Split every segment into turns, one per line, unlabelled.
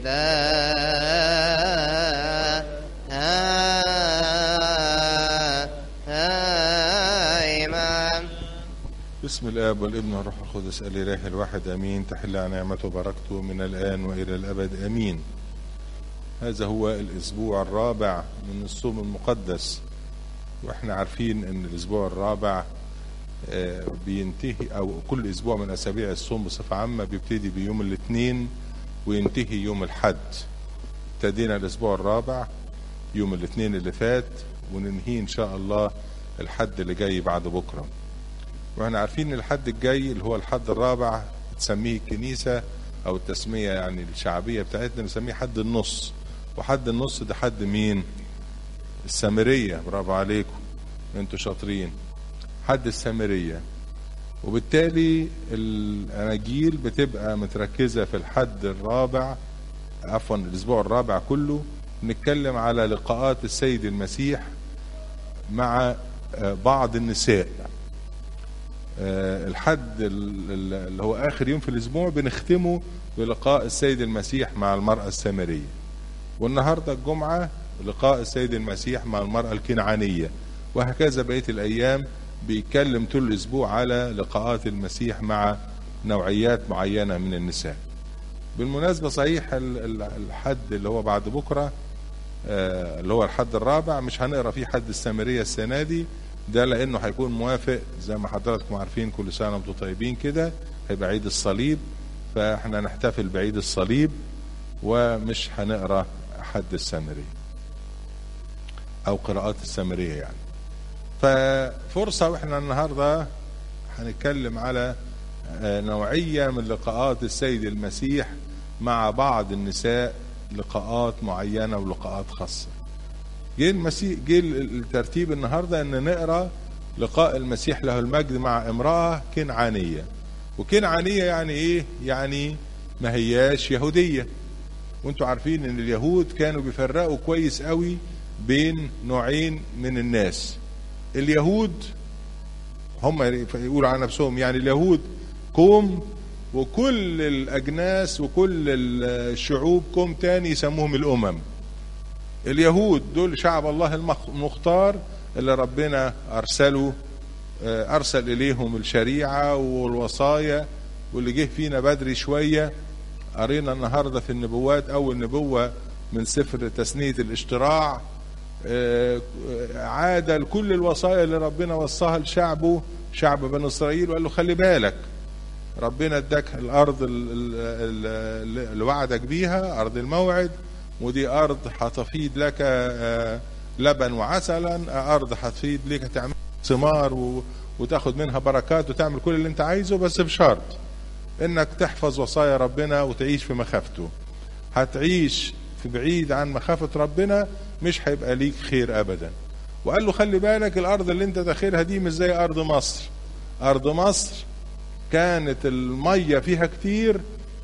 دائما
بسم الاب والابن والروح القدس الاله الواحد امين تحل على نعمته وبركته من الان والى الابد امين هذا هو الاسبوع الرابع من الصوم المقدس واحنا عارفين ان الاسبوع الرابع آه، بينتهي او كل اسبوع من اسابيع الصوم بصفه عامه بيبتدي بيوم الاثنين وينتهي يوم الحد ابتدينا الاسبوع الرابع يوم الاثنين اللي فات وننهيه ان شاء الله الحد اللي جاي بعد بكره واحنا عارفين ان الحد الجاي اللي هو الحد الرابع تسميه الكنيسه او التسميه يعني الشعبيه بتاعتنا بنسميه حد النص وحد النص ده حد مين السامريه برافو عليكم انتوا شاطرين حد السامريه وبالتالي الاناجيل بتبقى متركزه في الحد الرابع عفوا الاسبوع الرابع كله نتكلم على لقاءات السيد المسيح مع آه، بعض النساء آه، الحد ال- ال- اللي هو اخر يوم في الاسبوع بنختمه بلقاء السيد المسيح مع المراه السامريه والنهارده الجمعه لقاء السيد المسيح مع المراه الكنعانيه وهكذا بقيه الايام بيتكلم طول الاسبوع على لقاءات المسيح مع نوعيات معينه من النساء بالمناسبه صحيح ال- ال- الحد اللي هو بعد بكره آه، اللي هو الحد الرابع مش هنقرا فيه حد السامريه السنه دي ده لانه هيكون موافق زي ما حضراتكم عارفين كل سنه وانتم طيبين كده هيبقى عيد الصليب فاحنا نحتفل بعيد الصليب ومش هنقرا حد السامريه او قراءات السامريه يعني ففرصه واحنا النهارده هنتكلم على آه، نوعيه من لقاءات السيد المسيح مع بعض النساء لقاءات معينه ولقاءات خاصه جه المسيح جه الترتيب النهارده ان نقرا لقاء المسيح له المجد مع امراه كنعانيه وكنعانيه يعني ايه يعني ما هياش يهوديه وانتوا عارفين ان اليهود كانوا بيفرقوا كويس قوي بين نوعين من الناس اليهود هم يقولوا على نفسهم يعني اليهود قوم وكل الاجناس وكل الشعوب قوم تاني يسموهم الامم اليهود دول شعب الله المخ- المختار اللي ربنا ارسله آه، ارسل اليهم الشريعه والوصايا واللي جه فينا بدري شويه قرينا النهارده في النبوات اول نبوه من سفر تثنيه الاشتراع آه، عاد لكل الوصايا اللي ربنا وصاها لشعبه شعب بني اسرائيل وقال له خلي بالك ربنا اداك الارض ال- ال- ال- اللي وعدك بيها ارض الموعد ودي ارض هتفيض لك آه، لبن وعسلا ارض هتفيض لك تعمل ثمار و- وتاخد منها بركات وتعمل كل اللي انت عايزه بس بشرط انك تحفظ وصايا ربنا وتعيش في مخافته هتعيش في بعيد عن مخافة ربنا مش هيبقى ليك خير ابدا وقال له خلي بالك الارض اللي انت داخلها دي مش زي ارض مصر ارض مصر كانت المية فيها كتير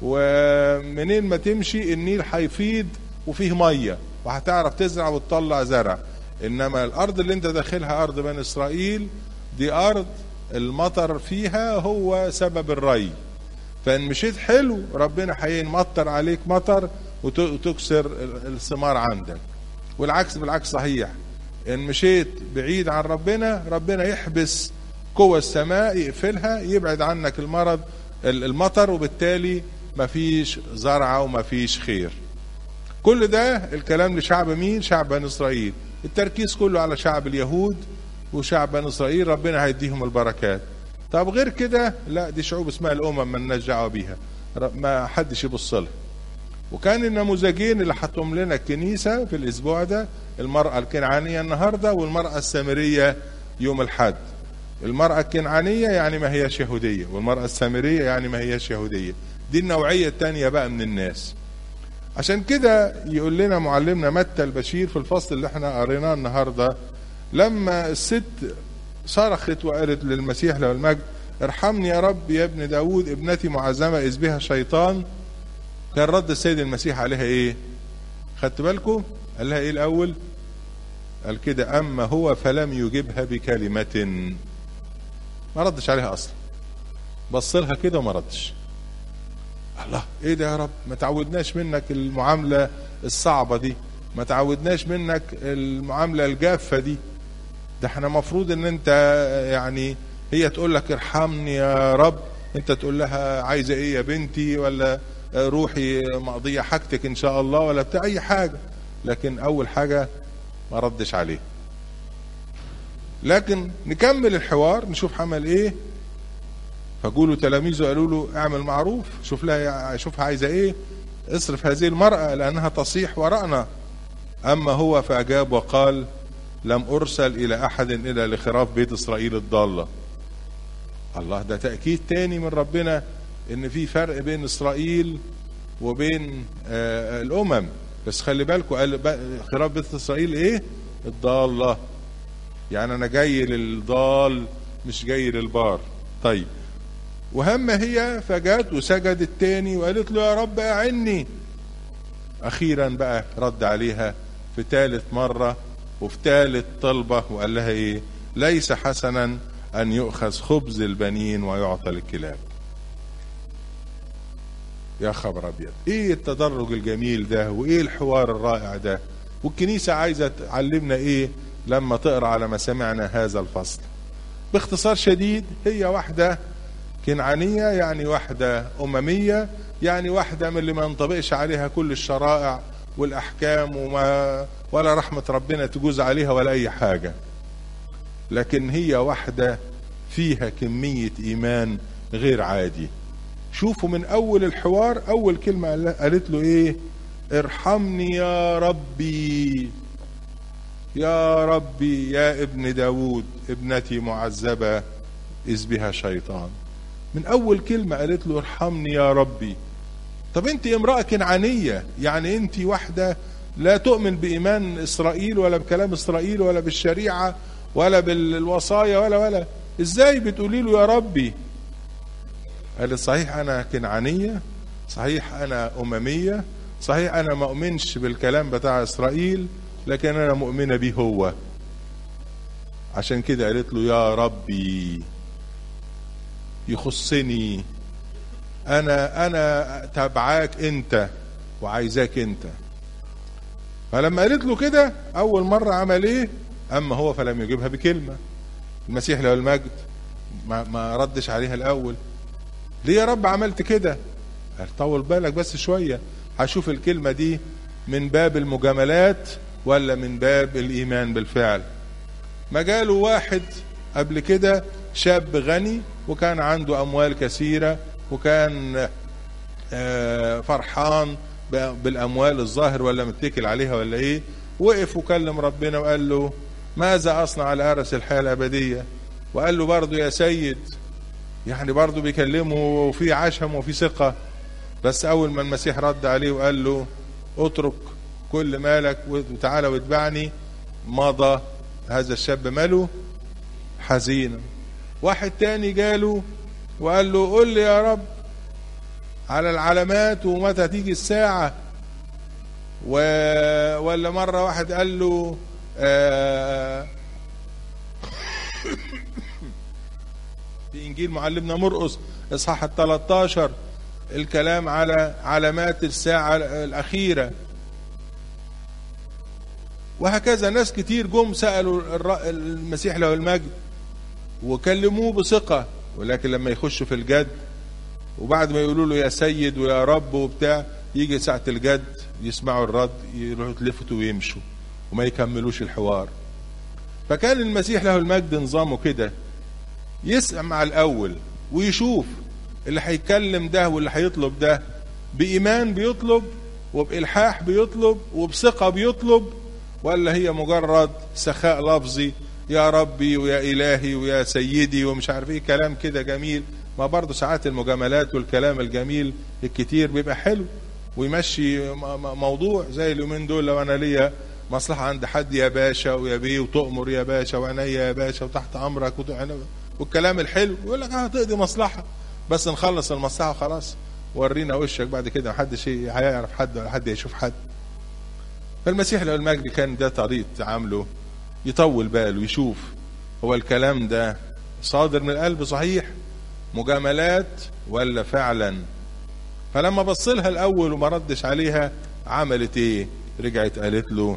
ومنين ما تمشي النيل هيفيض وفيه مية وهتعرف تزرع وتطلع زرع انما الارض اللي انت داخلها ارض بني اسرائيل دي ارض المطر فيها هو سبب الري فان مشيت حلو ربنا هيمطر عليك مطر وت- وتكسر ال- الثمار عندك والعكس بالعكس صحيح ان مشيت بعيد عن ربنا ربنا يحبس قوى السماء يقفلها يبعد عنك المرض ال- المطر وبالتالي مفيش زرعه ومفيش خير كل ده الكلام لشعب مين شعب بني اسرائيل التركيز كله على شعب اليهود وشعب بني اسرائيل ربنا هيديهم البركات طب غير كده لا دي شعوب اسمها الامم مالناش دعوه بيها ر- ما حدش يبص لها وكان النموذجين اللي حطهم لنا الكنيسه في الاسبوع ده المراه الكنعانيه النهارده والمراه السامريه يوم الحد المرأة الكنعانية يعني ما هياش يهودية والمرأة السامرية يعني ما هياش يهودية دي النوعية التانية بقى من الناس عشان كده يقول لنا معلمنا متى البشير في الفصل اللي احنا قريناه النهارده لما الست صرخت وقالت للمسيح له المجد ارحمني يا رب يا ابن داود ابنتي معزمة إذ بها شيطان كان رد السيد المسيح عليها ايه خدت بالكم قال لها ايه الاول قال كده اما هو فلم يجبها بكلمة ما ردش عليها اصلا بص لها كده وما ردش الله ايه ده يا رب ما تعودناش منك المعامله الصعبه دي ما تعودناش منك المعامله الجافه دي ده احنا مفروض ان انت يعني هي تقول لك ارحمني يا رب انت تقول لها عايزه ايه يا بنتي ولا روحي مقضيه حاجتك ان شاء الله ولا بتاع اي حاجه لكن اول حاجه ما ردش عليه لكن نكمل الحوار نشوف عمل ايه فقولوا تلاميذه قالوا له اعمل معروف شوف لها شوفها عايزه ايه اصرف هذه المرأة لأنها تصيح وراءنا أما هو فأجاب وقال لم أرسل إلى أحد إلا لخراف بيت إسرائيل الضالة الله ده تأكيد تاني من ربنا إن في فرق بين إسرائيل وبين آه الأمم بس خلي بالكم قال خراف بيت إسرائيل إيه الضالة يعني أنا جاي للضال مش جاي للبار طيب وهم هي فجت وسجدت تاني وقالت له يا رب أعني أخيرا بقى رد عليها في ثالث مرة وفي ثالث طلبة وقال لها إيه ليس حسنا أن يؤخذ خبز البنين ويعطى للكلاب يا خبر أبيض إيه التدرج الجميل ده وإيه الحوار الرائع ده والكنيسة عايزة تعلمنا إيه لما تقرأ على مسامعنا هذا الفصل باختصار شديد هي واحدة كنعانية يعني واحدة أممية يعني واحدة من اللي ما ينطبقش عليها كل الشرائع والأحكام وما ولا رحمة ربنا تجوز عليها ولا أي حاجة لكن هي واحدة فيها كمية إيمان غير عادي شوفوا من أول الحوار أول كلمة قالت له إيه ارحمني يا ربي يا ربي يا ابن داود ابنتي معذبة إذ بها شيطان من اول كلمه قالت له ارحمني يا ربي طب انت امراه كنعانيه يعني انت واحده لا تؤمن بايمان اسرائيل ولا بكلام اسرائيل ولا بالشريعه ولا بالوصايا ولا ولا ازاي بتقولي له يا ربي قالت صحيح انا كنعانيه صحيح انا امميه صحيح انا ما اؤمنش بالكلام بتاع اسرائيل لكن انا مؤمنه بيه هو عشان كده قالت له يا ربي يخصني انا انا تبعاك انت وعايزاك انت فلما قالت له كده اول مره عمل ايه اما هو فلم يجيبها بكلمه المسيح له المجد ما, ما ردش عليها الاول ليه يا رب عملت كده قال طول بالك بس شويه هشوف الكلمه دي من باب المجاملات ولا من باب الايمان بالفعل ما جاله واحد قبل كده شاب غني وكان عنده اموال كثيره وكان فرحان بالاموال الظاهر ولا متكل عليها ولا ايه وقف وكلم ربنا وقال له ماذا اصنع على ارس الحياه الابديه وقال له برضه يا سيد يعني برضه بيكلمه وفي عشم وفي ثقه بس اول ما المسيح رد عليه وقال له اترك كل مالك وتعالى واتبعني مضى هذا الشاب ماله حزينا واحد تاني جاله وقال له قل لي يا رب على العلامات ومتى تيجي الساعة و... ولا مرة واحد قال له آه في إنجيل معلمنا مرقس إصحاح ال 13 الكلام على علامات الساعة الأخيرة وهكذا ناس كتير جم سألوا المسيح له المجد وكلموه بثقة ولكن لما يخشوا في الجد وبعد ما يقولوا له يا سيد ويا رب وبتاع يجي ساعة الجد يسمعوا الرد يروحوا يتلفتوا ويمشوا وما يكملوش الحوار فكان المسيح له المجد نظامه كده يسمع الأول ويشوف اللي هيتكلم ده واللي هيطلب ده بإيمان بيطلب وبإلحاح بيطلب وبثقة بيطلب ولا هي مجرد سخاء لفظي يا ربي ويا إلهي ويا سيدي ومش عارف ايه كلام كده جميل ما برضه ساعات المجاملات والكلام الجميل الكتير بيبقى حلو ويمشي موضوع زي اليومين دول لو انا ليا مصلحة عند حد يا باشا ويا بيه وتؤمر يا باشا وعينيا يا باشا وتحت امرك والكلام الحلو يقول لك هتقضي مصلحة بس نخلص المصلحة وخلاص ورينا وشك بعد كده محدش هيعرف حد ولا حد يشوف حد فالمسيح له المجد كان ده طريقة تعامله يطول باله يشوف هو الكلام ده صادر من القلب صحيح مجاملات ولا فعلا فلما بص لها الاول وما ردش عليها عملت ايه رجعت قالت له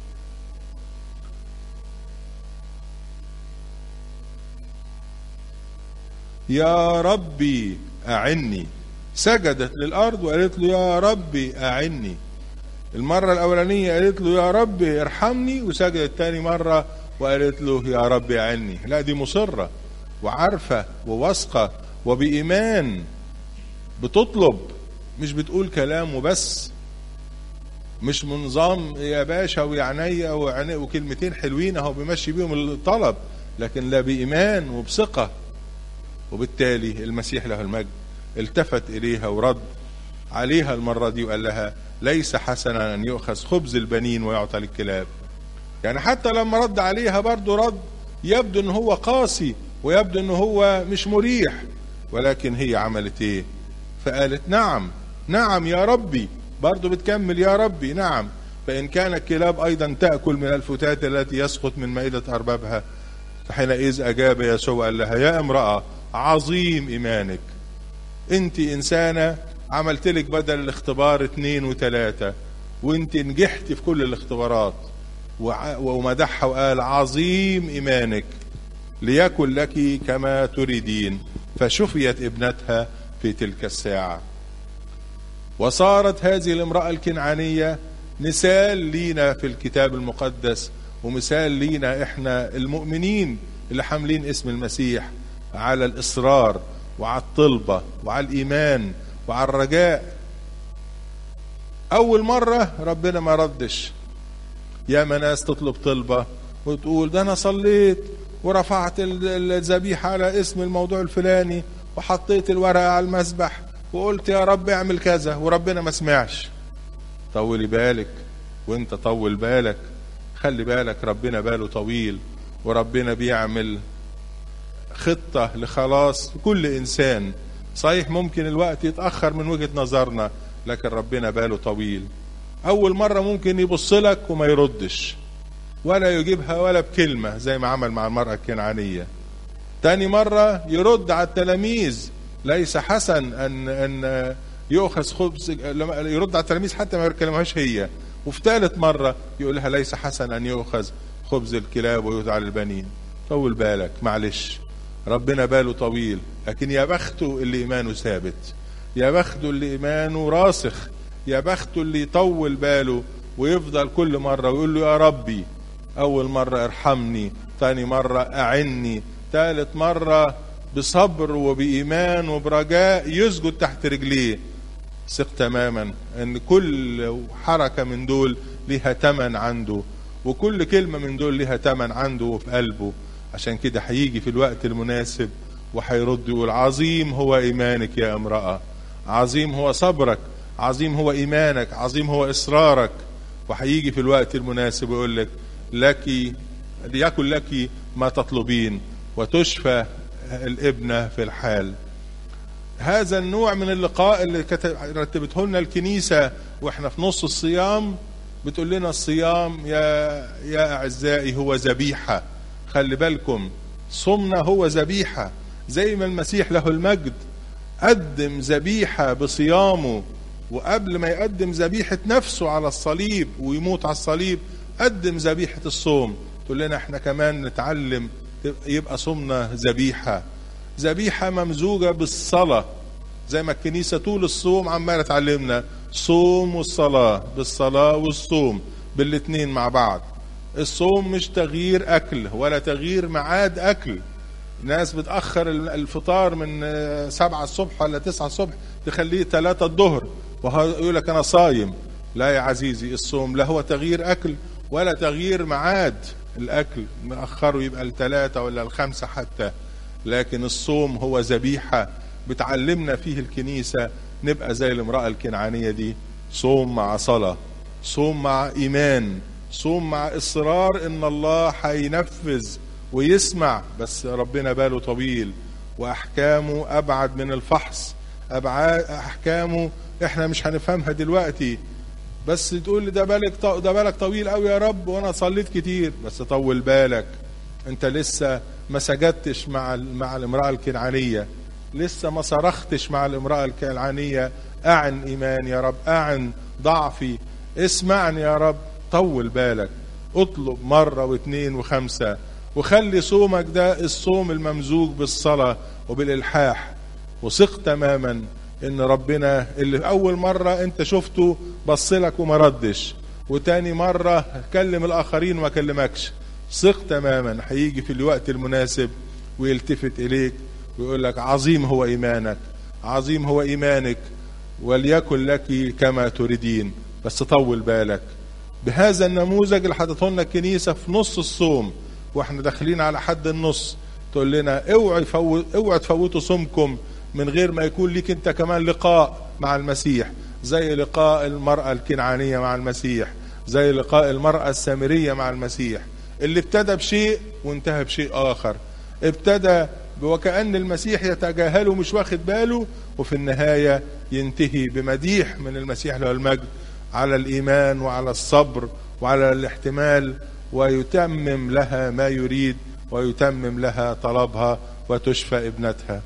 يا ربي اعني سجدت للارض وقالت له يا ربي اعني المرة الأولانية قالت له يا ربي ارحمني وسجدت تاني مرة وقالت له يا ربي أعني لا دي مصرة وعارفة وواثقة وبإيمان بتطلب مش بتقول كلام وبس مش منظام يا باشا ويعنيا وعني وكلمتين حلوين اهو بيمشي بيهم الطلب لكن لا بإيمان وبثقة وبالتالي المسيح له المجد التفت إليها ورد عليها المرة دي وقال لها ليس حسنا أن يؤخذ خبز البنين ويعطى للكلاب يعني حتى لما رد عليها برضه رد يبدو ان هو قاسي ويبدو ان هو مش مريح ولكن هي عملت ايه فقالت نعم نعم يا ربي برضه بتكمل يا ربي نعم فإن كان الكلاب أيضا تأكل من الفتات التي يسقط من مائدة أربابها فحينئذ أجاب يسوع قال لها يا امرأة عظيم إيمانك أنت إنسانة عملت لك بدل الاختبار اتنين وتلاتة وانت نجحت في كل الاختبارات ومدحها وقال عظيم إيمانك ليكن لك كما تريدين فشفيت ابنتها في تلك الساعة وصارت هذه الامرأة الكنعانية مثال لينا في الكتاب المقدس ومثال لينا احنا المؤمنين اللي حاملين اسم المسيح على الإصرار وعلى الطلبة وعلى الإيمان وعلى الرجاء أول مرة ربنا ما ردش يا ناس تطلب طلبة وتقول ده أنا صليت ورفعت الذبيحة على اسم الموضوع الفلاني وحطيت الورقة على المسبح وقلت يا رب اعمل كذا وربنا ما سمعش طولي بالك وانت طول بالك خلي بالك ربنا باله طويل وربنا بيعمل خطة لخلاص كل إنسان صحيح ممكن الوقت يتأخر من وجهة نظرنا لكن ربنا باله طويل أول مرة ممكن يبص لك وما يردش ولا يجيبها ولا بكلمة زي ما عمل مع المرأة الكنعانية تاني مرة يرد على التلاميذ ليس حسن أن أن يؤخذ خبز يرد على التلاميذ حتى ما يكلمهاش هي وفي ثالث مرة يقول لها ليس حسن أن يؤخذ خبز الكلاب ويوضع للبنين طول بالك معلش ربنا باله طويل لكن يا بخته اللي إيمانه ثابت يا بخته اللي إيمانه راسخ يا بخته اللي يطول باله ويفضل كل مرة ويقول له يا ربي أول مرة ارحمني تاني مرة أعني ثالث مرة بصبر وبإيمان وبرجاء يسجد تحت رجليه ثق تماما ان كل حركة من دول ليها تمن عنده وكل كلمة من دول ليها تمن عنده وفي قلبه عشان كده هيجي في الوقت المناسب وهيرد يقول عظيم هو إيمانك يا امرأة عظيم هو صبرك عظيم هو إيمانك عظيم هو إصرارك وهيجي في الوقت المناسب ويقول لك لك ليكن لك ما تطلبين وتشفى الابنة في الحال هذا النوع من اللقاء اللي رتبته لنا الكنيسة واحنا في نص الصيام بتقول لنا الصيام يا يا اعزائي هو ذبيحة خلي بالكم صمنا هو ذبيحة زي ما المسيح له المجد قدم ذبيحة بصيامه وقبل ما يقدم ذبيحة نفسه على الصليب ويموت على الصليب قدم ذبيحة الصوم تقول لنا احنا كمان نتعلم يبقى صومنا ذبيحة ذبيحة ممزوجة بالصلاة زي ما الكنيسة طول الصوم عمالة تعلمنا صوم والصلاة بالصلاة والصوم بالاتنين مع بعض الصوم مش تغيير أكل ولا تغيير معاد أكل ناس بتأخر الفطار من سبعة الصبح ولا تسعة الصبح تخليه ثلاثة الظهر ويقول لك أنا صايم لا يا عزيزي الصوم لا هو تغيير أكل ولا تغيير معاد الأكل نأخره يبقى الثلاثة ولا الخمسة حتى لكن الصوم هو ذبيحة بتعلمنا فيه الكنيسة نبقى زي الامرأة الكنعانية دي صوم مع صلاة صوم مع إيمان صوم مع إصرار إن الله هينفذ ويسمع بس ربنا باله طويل وأحكامه أبعد من الفحص أبعاد أحكامه إحنا مش هنفهمها دلوقتي بس تقول لي ده بالك ده بالك طويل قوي يا رب وانا صليت كتير بس طول بالك انت لسه ما سجدتش مع مع الامراه الكنعانيه لسه ما صرختش مع الامرأة الكنعانية أعن إيماني يا رب أعن ضعفي اسمعني يا رب طول بالك اطلب مرة واثنين وخمسة وخلي صومك ده الصوم الممزوج بالصلاة وبالإلحاح وثق تماما ان ربنا اللي اول مرة انت شفته بصلك وما ردش وتاني مرة كلم الاخرين وما كلمكش ثق تماما هيجي في الوقت المناسب ويلتفت اليك ويقول لك عظيم هو ايمانك عظيم هو ايمانك وليكن لك كما تريدين بس طول بالك بهذا النموذج اللي حاطته لنا الكنيسه في نص الصوم واحنا داخلين على حد النص تقول لنا اوعوا يفوت اوعوا تفوتوا صومكم من غير ما يكون ليك انت كمان لقاء مع المسيح زي لقاء المرأة الكنعانية مع المسيح زي لقاء المرأة السامرية مع المسيح اللي ابتدى بشيء وانتهى بشيء آخر ابتدى وكأن المسيح يتجاهله مش واخد باله وفي النهاية ينتهي بمديح من المسيح له المجد على الإيمان وعلى الصبر وعلى الاحتمال ويتمم لها ما يريد ويتمم لها طلبها وتشفى ابنتها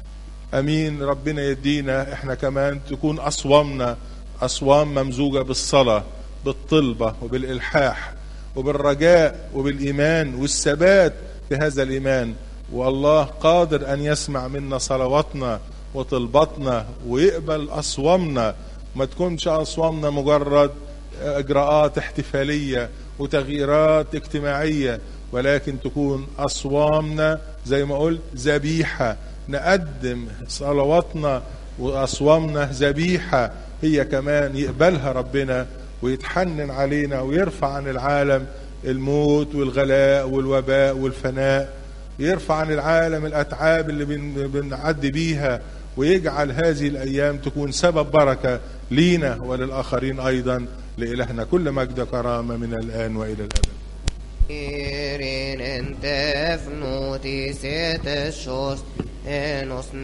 امين ربنا يدينا احنا كمان تكون اصوامنا اصوام ممزوجه بالصلاه بالطلبه وبالالحاح وبالرجاء وبالايمان والثبات في هذا الايمان والله قادر ان يسمع منا صلواتنا وطلباتنا ويقبل اصوامنا ما تكونش اصوامنا مجرد اجراءات احتفاليه وتغييرات اجتماعيه ولكن تكون اصوامنا زي ما قلت ذبيحه نقدم صلواتنا واصوامنا ذبيحه هي كمان يقبلها ربنا ويتحنن علينا ويرفع عن العالم الموت والغلاء والوباء والفناء يرفع عن العالم الاتعاب اللي بن بنعدي بيها ويجعل هذه الايام تكون سبب بركه لينا وللاخرين ايضا لالهنا كل مجد كرامه من الان والى الابد
Irin en tefnuti setes shos enos